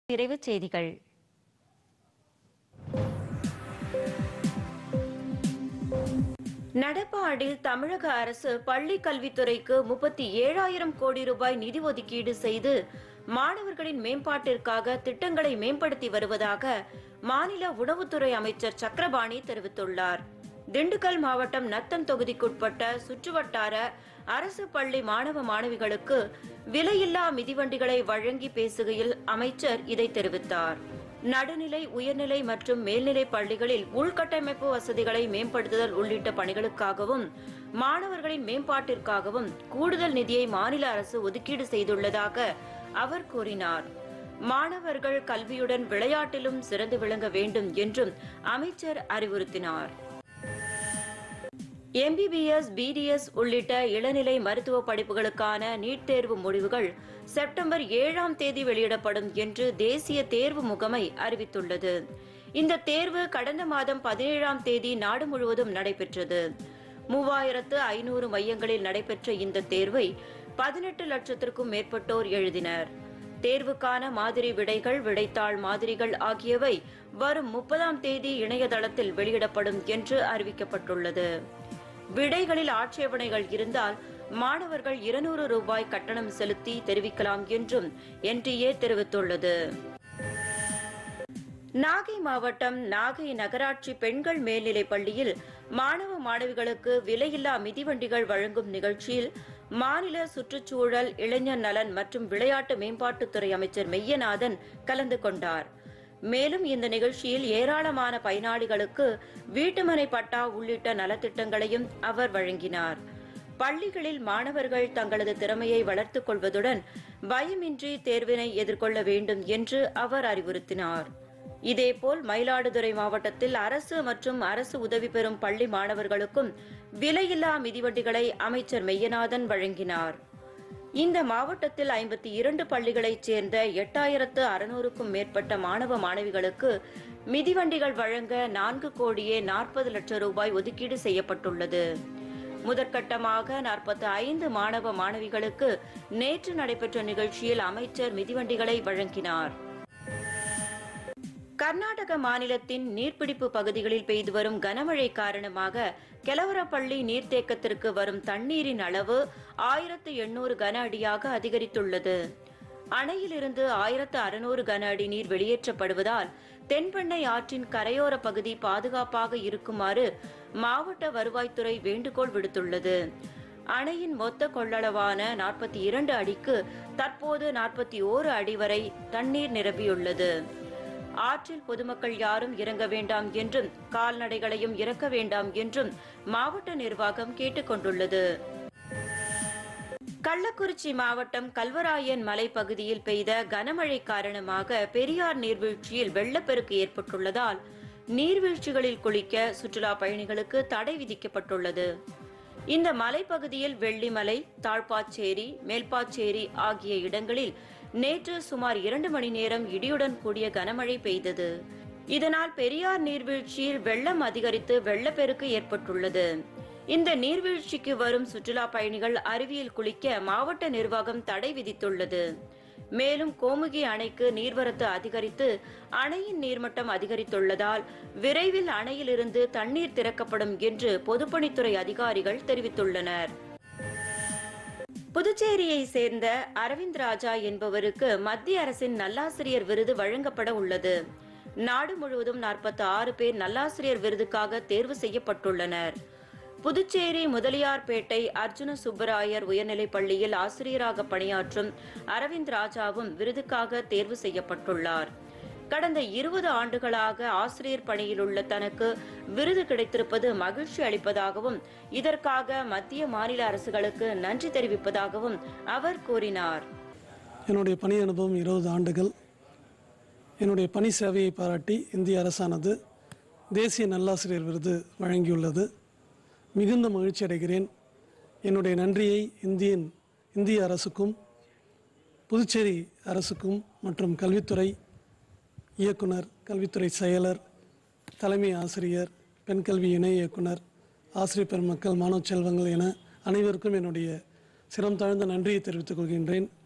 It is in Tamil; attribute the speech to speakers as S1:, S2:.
S1: நிறைவுச் செய்திகள்
S2: நடப்பு ஆண்டில் தமிழக அரசு பள்ளி கல்வித்துறைக்கு முப்பத்தி ஏழாயிரம் கோடி ரூபாய் நிதி ஒதுக்கீடு செய்து மாணவர்களின் மேம்பாட்டிற்காக திட்டங்களை மேம்படுத்தி வருவதாக மாநில உணவுத்துறை அமைச்சர் சக்கரபாணி தெரிவித்துள்ளார் திண்டுக்கல் மாவட்டம் நத்தம் தொகுதிக்குட்பட்ட சுற்றுவட்டார அரசு பள்ளி மாணவ மாணவிகளுக்கு விலையில்லா மிதிவண்டிகளை வழங்கி பேசுகையில் அமைச்சர் இதை தெரிவித்தார் நடுநிலை உயர்நிலை மற்றும் மேல்நிலை பள்ளிகளில் உள்கட்டமைப்பு வசதிகளை மேம்படுத்துதல் உள்ளிட்ட பணிகளுக்காகவும் மாணவர்களின் மேம்பாட்டிற்காகவும் கூடுதல் நிதியை மாநில அரசு ஒதுக்கீடு செய்துள்ளதாக அவர் கூறினார் மாணவர்கள் கல்வியுடன் விளையாட்டிலும் சிறந்து விளங்க வேண்டும் என்றும் அமைச்சர் அறிவுறுத்தினார் எம்பிபிஎஸ் பிடிஎஸ் உள்ளிட்ட இளநிலை மருத்துவ படிப்புகளுக்கான நீட் தேர்வு முடிவுகள் செப்டம்பர் ஏழாம் தேதி வெளியிடப்படும் என்று தேசிய தேர்வு முகமை அறிவித்துள்ளது இந்த தேர்வு கடந்த மாதம் பதினேழாம் தேதி நாடு முழுவதும் நடைபெற்றது மூவாயிரத்து ஐநூறு மையங்களில் நடைபெற்ற இந்த தேர்வை பதினெட்டு லட்சத்திற்கும் மேற்பட்டோர் எழுதினர் தேர்வுக்கான மாதிரி விடைகள் விடைத்தாள் மாதிரிகள் ஆகியவை வரும் முப்பதாம் தேதி இணையதளத்தில் வெளியிடப்படும் என்று அறிவிக்கப்பட்டுள்ளது விடைகளில் ஆட்சேபனைகள் இருந்தால் மாணவர்கள் இருநூறு ரூபாய் கட்டணம் செலுத்தி தெரிவிக்கலாம் என்றும் என்டிஏ தெரிவித்துள்ளது நாகை மாவட்டம் நாகை நகராட்சி பெண்கள் மேல்நிலைப் பள்ளியில் மாணவ மாணவிகளுக்கு விலையில்லா மிதிவண்டிகள் வழங்கும் நிகழ்ச்சியில் மாநில சுற்றுச்சூழல் இளைஞர் நலன் மற்றும் விளையாட்டு மேம்பாட்டுத்துறை அமைச்சர் மெய்யநாதன் கலந்து கொண்டார் மேலும் இந்த நிகழ்ச்சியில் ஏராளமான பயனாளிகளுக்கு வீட்டுமனை பட்டா உள்ளிட்ட நலத்திட்டங்களையும் அவர் வழங்கினார் பள்ளிகளில் மாணவர்கள் தங்களது திறமையை வளர்த்துக் கொள்வதுடன் பயமின்றி தேர்வினை எதிர்கொள்ள வேண்டும் என்று அவர் அறிவுறுத்தினார் இதேபோல் மயிலாடுதுறை மாவட்டத்தில் அரசு மற்றும் அரசு உதவி பெறும் பள்ளி மாணவர்களுக்கும் விலையில்லா மிதிவண்டிகளை அமைச்சர் மெய்யநாதன் வழங்கினார் இந்த மாவட்டத்தில் ஐம்பத்தி இரண்டு பள்ளிகளைச் சேர்ந்த எட்டாயிரத்து அறுநூறுக்கும் மேற்பட்ட மாணவ மாணவிகளுக்கு மிதிவண்டிகள் வழங்க நான்கு கோடியே நாற்பது லட்சம் ரூபாய் ஒதுக்கீடு செய்யப்பட்டுள்ளது முதற்கட்டமாக நாற்பத்தி ஐந்து மாணவ மாணவிகளுக்கு நேற்று நடைபெற்ற நிகழ்ச்சியில் அமைச்சர் மிதிவண்டிகளை வழங்கினார் கர்நாடக மாநிலத்தின் நீர்பிடிப்பு பகுதிகளில் பெய்து வரும் கனமழை காரணமாக கெலவரப்பள்ளி நீர்த்தேக்கத்திற்கு வரும் தண்ணீரின் அளவு ஆயிரத்து எண்ணூறு கன அடியாக அதிகரித்துள்ளது அணையிலிருந்து ஆயிரத்து அறுநூறு கன அடி நீர் வெளியேற்றப்படுவதால் தென்பெண்ணை ஆற்றின் கரையோர பகுதி பாதுகாப்பாக இருக்குமாறு மாவட்ட வருவாய்த்துறை வேண்டுகோள் விடுத்துள்ளது அணையின் மொத்த கொள்ளளவான நாற்பத்தி இரண்டு அடிக்கு தற்போது நாற்பத்தி ஓரு அடி வரை தண்ணீர் நிரம்பியுள்ளது ஆற்றில் பொதுமக்கள் யாரும் இறங்க வேண்டாம் என்றும் கால்நடைகளையும் இறக்க வேண்டாம் என்றும் மாவட்ட நிர்வாகம் கேட்டுக்கொண்டுள்ளது கள்ளக்குறிச்சி மாவட்டம் கல்வராயன் மலைப்பகுதியில் பெய்த கனமழை காரணமாக பெரியார் நீர்வீழ்ச்சியில் வெள்ளப்பெருக்கு ஏற்பட்டுள்ளதால் நீர்வீழ்ச்சிகளில் குளிக்க சுற்றுலா பயணிகளுக்கு தடை விதிக்கப்பட்டுள்ளது இந்த மலைப்பகுதியில் வெள்ளிமலை தாழ்ப்பாச்சேரி மேல்பாச்சேரி ஆகிய இடங்களில் நேற்று சுமார் இரண்டு மணி நேரம் இடியுடன் கூடிய கனமழை பெய்தது இதனால் பெரியார் நீர்வீழ்ச்சியில் வெள்ளம் அதிகரித்து வெள்ளப்பெருக்கு ஏற்பட்டுள்ளது இந்த நீர்வீழ்ச்சிக்கு வரும் சுற்றுலா பயணிகள் அருவியில் குளிக்க மாவட்ட நிர்வாகம் தடை விதித்துள்ளது மேலும் கோமுகி அணைக்கு நீர்வரத்து அதிகரித்து அணையின் நீர்மட்டம் அதிகரித்துள்ளதால் விரைவில் அணையிலிருந்து தண்ணீர் திறக்கப்படும் என்று பொதுப்பணித்துறை அதிகாரிகள் தெரிவித்துள்ளனர் புதுச்சேரியை சேர்ந்த அரவிந்த் ராஜா என்பவருக்கு மத்திய அரசின் நல்லாசிரியர் விருது வழங்கப்பட உள்ளது நாடு முழுவதும் நாற்பத்தி ஆறு பேர் நல்லாசிரியர் விருதுக்காக தேர்வு செய்யப்பட்டுள்ளனர் புதுச்சேரி முதலியார்பேட்டை அர்ஜுன சுப்பராயர் உயர்நிலைப் பள்ளியில் ஆசிரியராக பணியாற்றும் அரவிந்த் ராஜாவும் விருதுக்காக தேர்வு செய்யப்பட்டுள்ளார் கடந்த இருபது ஆண்டுகளாக ஆசிரியர் பணியில் உள்ள தனக்கு விருது கிடைத்திருப்பது மகிழ்ச்சி அளிப்பதாகவும் இதற்காக மத்திய மாநில அரசுகளுக்கு நன்றி தெரிவிப்பதாகவும் அவர் கூறினார்
S3: என்னுடைய பணி அனுபவம் இருபது ஆண்டுகள் என்னுடைய பணி சேவையை பாராட்டி இந்திய அரசானது தேசிய நல்லாசிரியர் விருது வழங்கியுள்ளது மிகுந்த மகிழ்ச்சி அடைகிறேன் என்னுடைய நன்றியை இந்தியன் இந்திய அரசுக்கும் புதுச்சேரி அரசுக்கும் மற்றும் கல்வித்துறை இயக்குனர் கல்வித்துறை செயலர் தலைமை ஆசிரியர் பெண் கல்வி இணை இயக்குனர் ஆசிரியர் பெருமக்கள் மாணவ செல்வங்கள் என அனைவருக்கும் என்னுடைய சிரம் தாழ்ந்த நன்றியை தெரிவித்துக் கொள்கின்றேன்